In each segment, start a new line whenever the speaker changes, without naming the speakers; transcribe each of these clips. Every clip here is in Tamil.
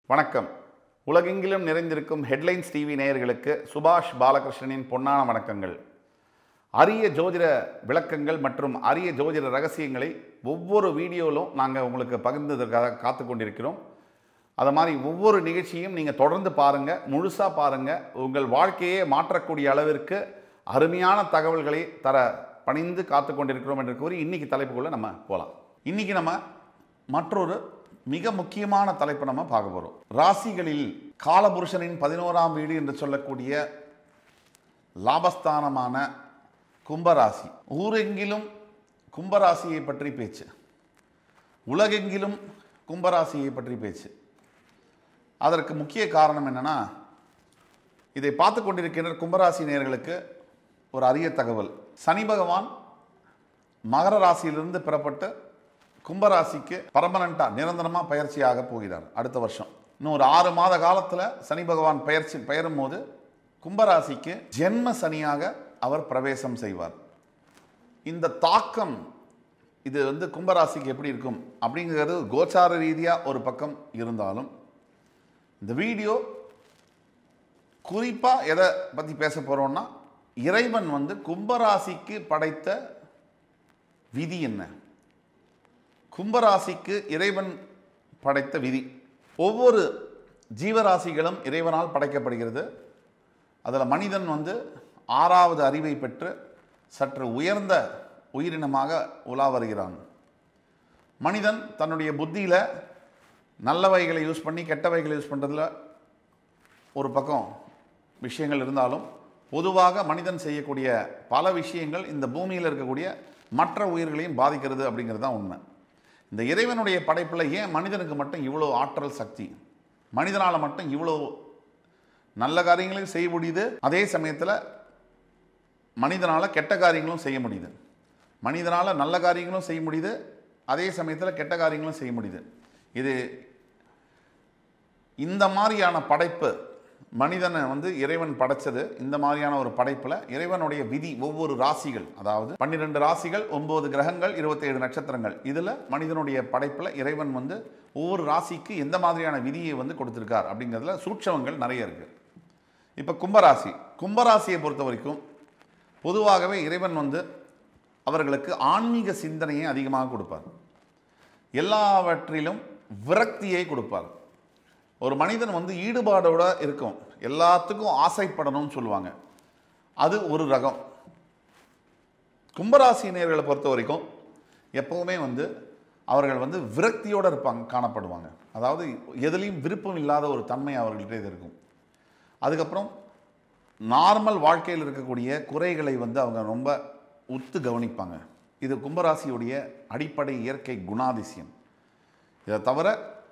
வணக்கம் உலகெங்கிலும் நிறைந்திருக்கும் ஹெட்லைன்ஸ் டிவி நேயர்களுக்கு சுபாஷ் பாலகிருஷ்ணனின் பொன்னான வணக்கங்கள் அரிய ஜோதிட விளக்கங்கள் மற்றும் அரிய ஜோதிட ரகசியங்களை ஒவ்வொரு வீடியோவிலும் நாங்கள் உங்களுக்கு பகிர்ந்ததற்காக காத்து கொண்டிருக்கிறோம் அது மாதிரி ஒவ்வொரு நிகழ்ச்சியும் நீங்கள் தொடர்ந்து பாருங்கள் முழுசாக பாருங்கள் உங்கள் வாழ்க்கையே மாற்றக்கூடிய அளவிற்கு அருமையான தகவல்களை தர பணிந்து காத்து கொண்டிருக்கிறோம் என்று கூறி இன்னைக்கு தலைப்புக்குள்ளே நம்ம போகலாம் இன்னைக்கு நம்ம மற்றொரு மிக முக்கியமான தலைப்பை நம்ம பார்க்க போகிறோம் ராசிகளில் காலபுருஷனின் பதினோராம் வீடு என்று சொல்லக்கூடிய லாபஸ்தானமான கும்பராசி ஊரெங்கிலும் கும்பராசியை பற்றி பேச்சு உலகெங்கிலும் கும்பராசியை பற்றி பேச்சு அதற்கு முக்கிய காரணம் என்னன்னா இதை பார்த்து கொண்டிருக்கின்ற கும்பராசி நேயர்களுக்கு ஒரு அரிய தகவல் சனி பகவான் மகர ராசியிலிருந்து பெறப்பட்டு கும்பராசிக்கு பர்மனண்ட்டாக நிரந்தரமாக பயிற்சியாக போகிறார் அடுத்த வருஷம் இன்னும் ஒரு ஆறு மாத காலத்தில் சனி பகவான் பயிற்சி பெயரும் போது கும்பராசிக்கு ஜென்ம சனியாக அவர் பிரவேசம் செய்வார் இந்த தாக்கம் இது வந்து கும்பராசிக்கு எப்படி இருக்கும் அப்படிங்கிறது கோச்சார ரீதியாக ஒரு பக்கம் இருந்தாலும் இந்த வீடியோ குறிப்பாக எதை பற்றி பேச போகிறோம்னா இறைவன் வந்து கும்பராசிக்கு படைத்த விதி என்ன கும்பராசிக்கு இறைவன் படைத்த விதி ஒவ்வொரு ஜீவராசிகளும் இறைவனால் படைக்கப்படுகிறது அதில் மனிதன் வந்து ஆறாவது அறிவை பெற்று சற்று உயர்ந்த உயிரினமாக உலா வருகிறான் மனிதன் தன்னுடைய புத்தியில் நல்லவைகளை யூஸ் பண்ணி கெட்டவைகளை யூஸ் பண்ணுறதுல ஒரு பக்கம் விஷயங்கள் இருந்தாலும் பொதுவாக மனிதன் செய்யக்கூடிய பல விஷயங்கள் இந்த பூமியில் இருக்கக்கூடிய மற்ற உயிர்களையும் பாதிக்கிறது அப்படிங்கிறது தான் உண்மை இந்த இறைவனுடைய படைப்பில் ஏன் மனிதனுக்கு மட்டும் இவ்வளோ ஆற்றல் சக்தி மனிதனால் மட்டும் இவ்வளோ நல்ல காரியங்களையும் செய்ய முடியுது அதே சமயத்தில் மனிதனால் கெட்ட காரியங்களும் செய்ய முடியுது மனிதனால் நல்ல காரியங்களும் செய்ய முடியுது அதே சமயத்தில் கெட்ட காரியங்களும் செய்ய முடியுது இது இந்த மாதிரியான படைப்பு மனிதனை வந்து இறைவன் படைச்சது இந்த மாதிரியான ஒரு படைப்பில் இறைவனுடைய விதி ஒவ்வொரு ராசிகள் அதாவது பன்னிரெண்டு ராசிகள் ஒன்பது கிரகங்கள் இருபத்தேழு நட்சத்திரங்கள் இதில் மனிதனுடைய படைப்பில் இறைவன் வந்து ஒவ்வொரு ராசிக்கு எந்த மாதிரியான விதியை வந்து கொடுத்துருக்கார் அப்படிங்கிறதுல சூட்சமங்கள் நிறைய இருக்குது இப்போ கும்பராசி கும்பராசியை பொறுத்த வரைக்கும் பொதுவாகவே இறைவன் வந்து அவர்களுக்கு ஆன்மீக சிந்தனையை அதிகமாக கொடுப்பார் எல்லாவற்றிலும் விரக்தியை கொடுப்பார் ஒரு மனிதன் வந்து ஈடுபாடோட இருக்கும் எல்லாத்துக்கும் ஆசைப்படணும்னு சொல்லுவாங்க அது ஒரு ரகம் கும்பராசினியர்களை பொறுத்த வரைக்கும் எப்பவுமே வந்து அவர்கள் வந்து விரக்தியோடு இருப்பாங்க காணப்படுவாங்க அதாவது எதுலேயும் விருப்பம் இல்லாத ஒரு தன்மை அவர்கள்ட்ட இது இருக்கும் அதுக்கப்புறம் நார்மல் வாழ்க்கையில் இருக்கக்கூடிய குறைகளை வந்து அவங்க ரொம்ப உத்து கவனிப்பாங்க இது கும்பராசியுடைய அடிப்படை இயற்கை குணாதிசயம் இதை தவிர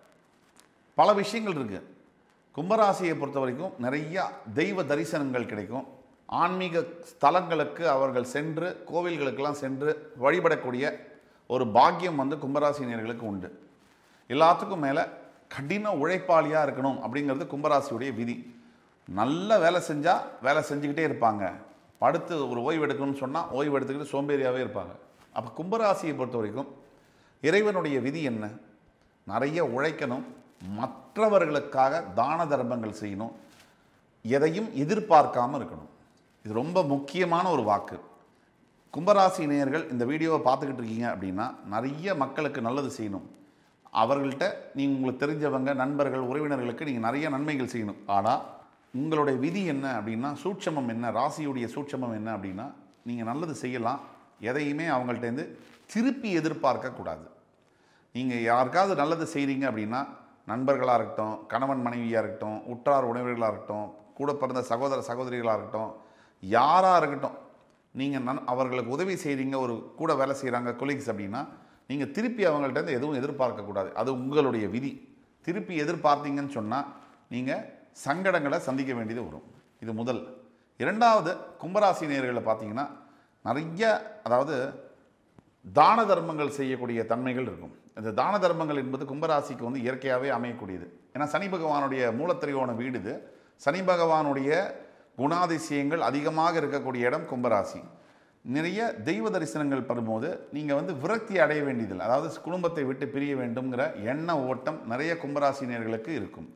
பல விஷயங்கள் இருக்குது கும்பராசியை பொறுத்த வரைக்கும் நிறையா தெய்வ தரிசனங்கள் கிடைக்கும் ஆன்மீக ஸ்தலங்களுக்கு அவர்கள் சென்று கோவில்களுக்கெல்லாம் சென்று வழிபடக்கூடிய ஒரு பாக்கியம் வந்து கும்பராசினியர்களுக்கு உண்டு எல்லாத்துக்கும் மேலே கடின உழைப்பாளியாக இருக்கணும் அப்படிங்கிறது கும்பராசியுடைய விதி நல்ல வேலை செஞ்சால் வேலை செஞ்சுக்கிட்டே இருப்பாங்க படுத்து ஒரு ஓய்வு எடுக்கணும்னு சொன்னால் ஓய்வு எடுத்துக்கிட்டு சோம்பேறியாகவே இருப்பாங்க அப்போ கும்பராசியை பொறுத்த வரைக்கும் இறைவனுடைய விதி என்ன நிறைய உழைக்கணும் மற்றவர்களுக்காக தான தர்மங்கள் செய்யணும் எதையும் எதிர்பார்க்காம இருக்கணும் இது ரொம்ப முக்கியமான ஒரு வாக்கு கும்பராசி நேயர்கள் இந்த வீடியோவை பார்த்துக்கிட்டு இருக்கீங்க அப்படின்னா நிறைய மக்களுக்கு நல்லது செய்யணும் அவர்கள்ட்ட நீங்கள் உங்களுக்கு தெரிஞ்சவங்க நண்பர்கள் உறவினர்களுக்கு நீங்கள் நிறைய நன்மைகள் செய்யணும் ஆனால் உங்களுடைய விதி என்ன அப்படின்னா சூட்சமம் என்ன ராசியுடைய சூட்சமம் என்ன அப்படின்னா நீங்கள் நல்லது செய்யலாம் எதையுமே அவங்கள்ட்டேருந்து திருப்பி எதிர்பார்க்கக்கூடாது நீங்கள் யாருக்காவது நல்லது செய்கிறீங்க அப்படின்னா நண்பர்களாக இருக்கட்டும் கணவன் மனைவியாக இருக்கட்டும் உற்றார் உறவினர்களாக இருக்கட்டும் கூட பிறந்த சகோதர சகோதரிகளாக இருக்கட்டும் யாராக இருக்கட்டும் நீங்கள் நன் அவர்களுக்கு உதவி செய்கிறீங்க ஒரு கூட வேலை செய்கிறாங்க கொலீக்ஸ் அப்படின்னா நீங்கள் திருப்பி அவங்கள்ட்ட இருந்து எதுவும் எதிர்பார்க்கக்கூடாது அது உங்களுடைய விதி திருப்பி எதிர்பார்த்தீங்கன்னு சொன்னால் நீங்கள் சங்கடங்களை சந்திக்க வேண்டியது வரும் இது முதல் இரண்டாவது கும்பராசி நேர்களை பார்த்தீங்கன்னா நிறைய அதாவது தான தர்மங்கள் செய்யக்கூடிய தன்மைகள் இருக்கும் இந்த தான தர்மங்கள் என்பது கும்பராசிக்கு வந்து இயற்கையாகவே அமையக்கூடியது ஏன்னா சனி பகவானுடைய மூலத்திரியோன வீடு இது சனி பகவானுடைய குணாதிசயங்கள் அதிகமாக இருக்கக்கூடிய இடம் கும்பராசி நிறைய தெய்வ தரிசனங்கள் பெறும்போது நீங்கள் வந்து விரக்தி அடைய வேண்டியதில்லை அதாவது குடும்பத்தை விட்டு பிரிய வேண்டும்ங்கிற எண்ண ஓட்டம் நிறைய கும்பராசினியர்களுக்கு இருக்கும்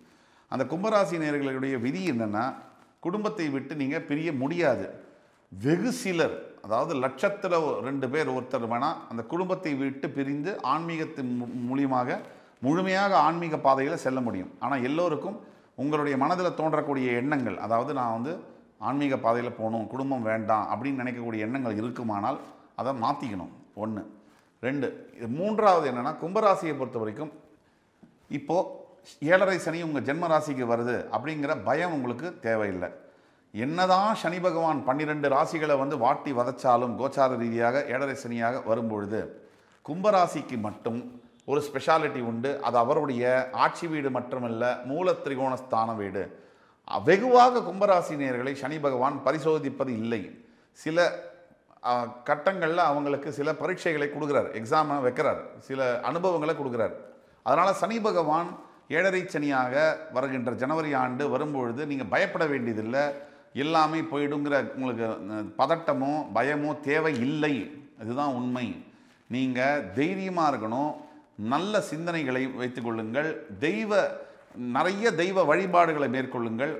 அந்த கும்பராசி நேயர்களுடைய விதி என்னன்னா குடும்பத்தை விட்டு நீங்கள் பிரிய முடியாது வெகு சிலர் அதாவது லட்சத்தில் ரெண்டு பேர் ஒருத்தர் வேணால் அந்த குடும்பத்தை விட்டு பிரிந்து ஆன்மீகத்தின் மு- மூலியமாக முழுமையாக ஆன்மீக பாதையில் செல்ல முடியும் ஆனால் எல்லோருக்கும் உங்களுடைய மனதில் தோன்றக்கூடிய எண்ணங்கள் அதாவது நான் வந்து ஆன்மீக பாதையில் போகணும் குடும்பம் வேண்டாம் அப்படின்னு நினைக்கக்கூடிய எண்ணங்கள் இருக்குமானால் அதை மாற்றிக்கணும் ஒன்று ரெண்டு இது மூன்றாவது என்னென்னா கும்பராசியை பொறுத்த வரைக்கும் இப்போது ஏழரை சனி உங்கள் ஜென்ம ராசிக்கு வருது அப்படிங்கிற பயம் உங்களுக்கு தேவையில்லை என்னதான் சனி பகவான் பன்னிரெண்டு ராசிகளை வந்து வாட்டி வதச்சாலும் கோச்சார ரீதியாக ஏழரை சனியாக வரும்பொழுது கும்பராசிக்கு மட்டும் ஒரு ஸ்பெஷாலிட்டி உண்டு அது அவருடைய ஆட்சி வீடு மட்டுமல்ல மூல திரிகோண ஸ்தான வீடு வெகுவாக கும்பராசி நேயர்களை சனி பகவான் பரிசோதிப்பது இல்லை சில கட்டங்களில் அவங்களுக்கு சில பரீட்சைகளை கொடுக்குறார் எக்ஸாமை வைக்கிறார் சில அனுபவங்களை கொடுக்குறார் அதனால் சனி பகவான் ஏழரை சனியாக வருகின்ற ஜனவரி ஆண்டு வரும்பொழுது நீங்கள் பயப்பட வேண்டியதில்லை எல்லாமே போயிடுங்கிற உங்களுக்கு அஹ், பதட்டமோ பயமோ தேவை இல்லை இதுதான் உண்மை நீங்கள் தைரியமாக இருக்கணும் நல்ல சிந்தனைகளை வைத்துக்கொள்ளுங்கள் தெய்வ நிறைய தெய்வ வழிபாடுகளை மேற்கொள்ளுங்கள்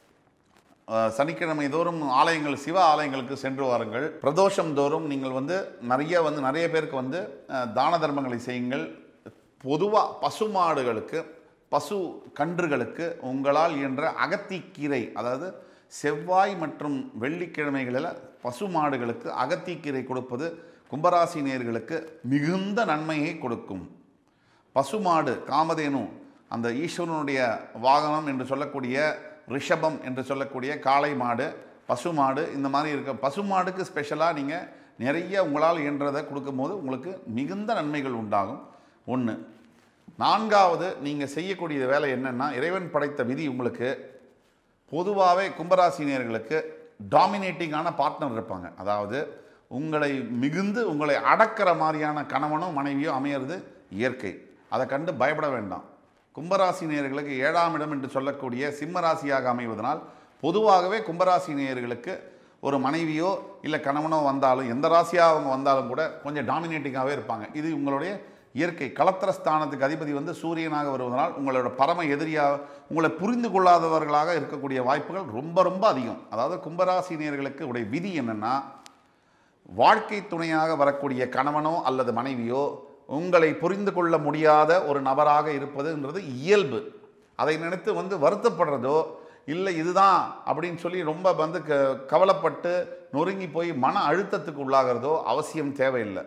அஹ், சனிக்கிழமை தோறும் ஆலயங்கள் சிவ ஆலயங்களுக்கு சென்று வாருங்கள் பிரதோஷம் தோறும் நீங்கள் வந்து நிறைய வந்து நிறைய பேருக்கு வந்து அஹ், தான தர்மங்களை செய்யுங்கள் பொதுவாக பசுமாடுகளுக்கு பசு கன்றுகளுக்கு உங்களால் இயன்ற அகத்திக்கீரை அதாவது செவ்வாய் மற்றும் வெள்ளிக்கிழமைகளில் பசுமாடுகளுக்கு அகத்திக்கீரை கொடுப்பது கும்பராசி நேயர்களுக்கு மிகுந்த நன்மையை கொடுக்கும் பசுமாடு காமதேனு அந்த ஈஸ்வரனுடைய வாகனம் என்று சொல்லக்கூடிய ரிஷபம் என்று சொல்லக்கூடிய காளை மாடு பசுமாடு இந்த மாதிரி இருக்க பசுமாடுக்கு ஸ்பெஷலாக நீங்கள் நிறைய உங்களால் இயன்றதை கொடுக்கும்போது உங்களுக்கு மிகுந்த நன்மைகள் உண்டாகும் ஒன்று நான்காவது நீங்கள் செய்யக்கூடிய வேலை என்னென்னா இறைவன் படைத்த விதி உங்களுக்கு பொதுவாகவே கும்பராசினியர்களுக்கு டாமினேட்டிங்கான பார்ட்னர் இருப்பாங்க அதாவது உங்களை மிகுந்து உங்களை அடக்கிற மாதிரியான கணவனோ மனைவியோ அமையிறது இயற்கை அதை கண்டு பயப்பட வேண்டாம் கும்பராசி நேயர்களுக்கு ஏழாம் இடம் என்று சொல்லக்கூடிய சிம்ம ராசியாக அமைவதனால் பொதுவாகவே கும்பராசி நேயர்களுக்கு ஒரு மனைவியோ இல்லை கணவனோ வந்தாலும் எந்த ராசியாக அவங்க வந்தாலும் கூட கொஞ்சம் டாமினேட்டிங்காகவே இருப்பாங்க இது உங்களுடைய இயற்கை களத்திர ஸ்தானத்துக்கு அதிபதி வந்து சூரியனாக வருவதனால் உங்களோட பரம எதிரியாக உங்களை புரிந்து கொள்ளாதவர்களாக இருக்கக்கூடிய வாய்ப்புகள் ரொம்ப ரொம்ப அதிகம் அதாவது கும்பராசி நேயர்களுக்கு உடைய விதி என்னென்னா வாழ்க்கை துணையாக வரக்கூடிய கணவனோ அல்லது மனைவியோ உங்களை புரிந்து கொள்ள முடியாத ஒரு நபராக இருப்பதுன்றது இயல்பு அதை நினைத்து வந்து வருத்தப்படுறதோ இல்லை இதுதான் அப்படின்னு சொல்லி ரொம்ப வந்து க கவலைப்பட்டு நொறுங்கி போய் மன அழுத்தத்துக்கு உள்ளாகிறதோ அவசியம் தேவையில்லை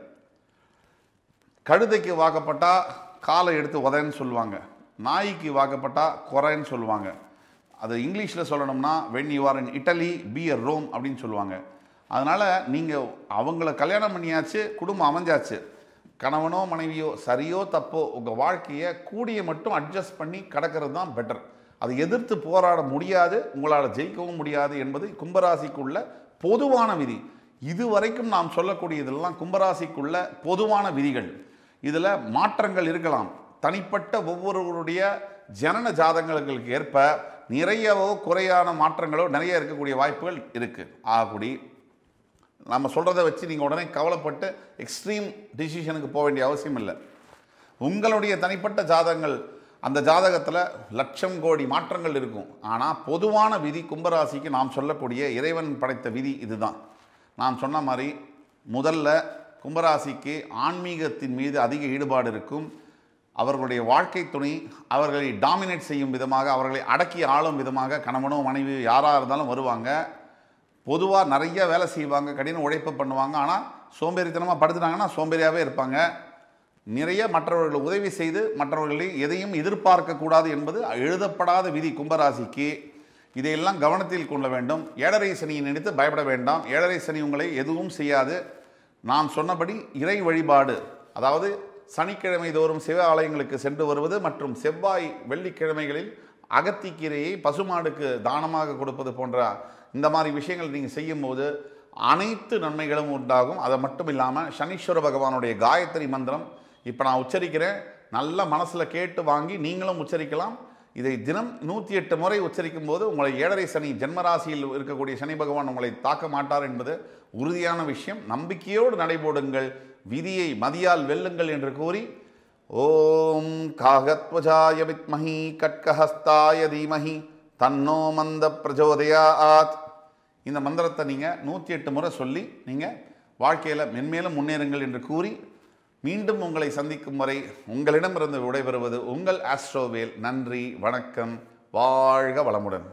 கழுதைக்கு வாக்கப்பட்டா காலை எடுத்து உதன்னு சொல்லுவாங்க நாய்க்கு வாக்கப்பட்டா குறைன்னு சொல்லுவாங்க அது இங்கிலீஷில் சொல்லணும்னா when you are in Italy be a Rome அப்படின்னு சொல்லுவாங்க அதனால் நீங்கள் அவங்கள கல்யாணம் பண்ணியாச்சு குடும்பம் அமைஞ்சாச்சு கணவனோ மனைவியோ சரியோ தப்போ உங்கள் வாழ்க்கையை கூடிய மட்டும் அட்ஜஸ்ட் பண்ணி கடக்கிறது தான் பெட்டர் அதை எதிர்த்து போராட முடியாது உங்களால் ஜெயிக்கவும் முடியாது என்பது கும்பராசிக்குள்ள பொதுவான விதி இதுவரைக்கும் நாம் சொல்லக்கூடியதெல்லாம் கும்பராசிக்குள்ள பொதுவான விதிகள் இதில் மாற்றங்கள் இருக்கலாம் தனிப்பட்ட ஒவ்வொருவருடைய ஜனன ஜாதகங்களுக்கு ஏற்ப நிறையவோ குறையான மாற்றங்களோ நிறைய இருக்கக்கூடிய வாய்ப்புகள் இருக்குது ஆகக்கூடி நம்ம சொல்கிறத வச்சு நீங்கள் உடனே கவலைப்பட்டு எக்ஸ்ட்ரீம் டிசிஷனுக்கு போக வேண்டிய அவசியம் இல்லை உங்களுடைய தனிப்பட்ட ஜாதகங்கள் அந்த ஜாதகத்தில் லட்சம் கோடி மாற்றங்கள் இருக்கும் ஆனால் பொதுவான விதி கும்பராசிக்கு நாம் சொல்லக்கூடிய இறைவன் படைத்த விதி இதுதான் நாம் சொன்ன மாதிரி முதல்ல கும்பராசிக்கு ஆன்மீகத்தின் மீது அதிக ஈடுபாடு இருக்கும் அவர்களுடைய வாழ்க்கை துணை அவர்களை டாமினேட் செய்யும் விதமாக அவர்களை அடக்கி ஆளும் விதமாக கணவனோ மனைவி யாராக இருந்தாலும் வருவாங்க பொதுவாக நிறைய வேலை செய்வாங்க கடின உழைப்பு பண்ணுவாங்க ஆனால் சோம்பேறித்தனமாக படுத்துட்டாங்கன்னா சோம்பேறியாகவே இருப்பாங்க நிறைய மற்றவர்கள் உதவி செய்து மற்றவர்களை எதையும் எதிர்பார்க்கக்கூடாது என்பது எழுதப்படாத விதி கும்பராசிக்கு இதையெல்லாம் கவனத்தில் கொள்ள வேண்டும் ஏழரை சனியை நினைத்து பயப்பட வேண்டாம் ஏழரை சனி உங்களை எதுவும் செய்யாது நான் சொன்னபடி இறை வழிபாடு அதாவது சனிக்கிழமை தோறும் சிவ ஆலயங்களுக்கு சென்று வருவது மற்றும் செவ்வாய் வெள்ளிக்கிழமைகளில் அகத்திக்கீரையை பசுமாடுக்கு தானமாக கொடுப்பது போன்ற இந்த மாதிரி விஷயங்கள் நீங்கள் செய்யும்போது அனைத்து நன்மைகளும் உண்டாகும் அதை மட்டும் இல்லாமல் சனீஸ்வர பகவானுடைய காயத்ரி மந்திரம் இப்போ நான் உச்சரிக்கிறேன் நல்ல மனசில் கேட்டு வாங்கி நீங்களும் உச்சரிக்கலாம் இதை தினம் நூற்றி எட்டு முறை உச்சரிக்கும் போது உங்களை ஏழரை சனி ஜென்மராசியில் இருக்கக்கூடிய சனி பகவான் உங்களை தாக்க மாட்டார் என்பது உறுதியான விஷயம் நம்பிக்கையோடு நடைபோடுங்கள் விதியை மதியால் வெல்லுங்கள் என்று கூறி ஓம் காகத்வஜாய வித்மஹி கட்கஹஸ்தாய தீமஹி தன்னோ மந்த பிரச்சோதயாத் இந்த மந்திரத்தை நீங்கள் நூற்றி எட்டு முறை சொல்லி நீங்கள் வாழ்க்கையில் மென்மேலும் முன்னேறுங்கள் என்று கூறி மீண்டும் உங்களை சந்திக்கும் வரை உங்களிடமிருந்து விடைபெறுவது உங்கள் ஆஸ்ட்ரோவேல் நன்றி வணக்கம் வாழ்க வளமுடன்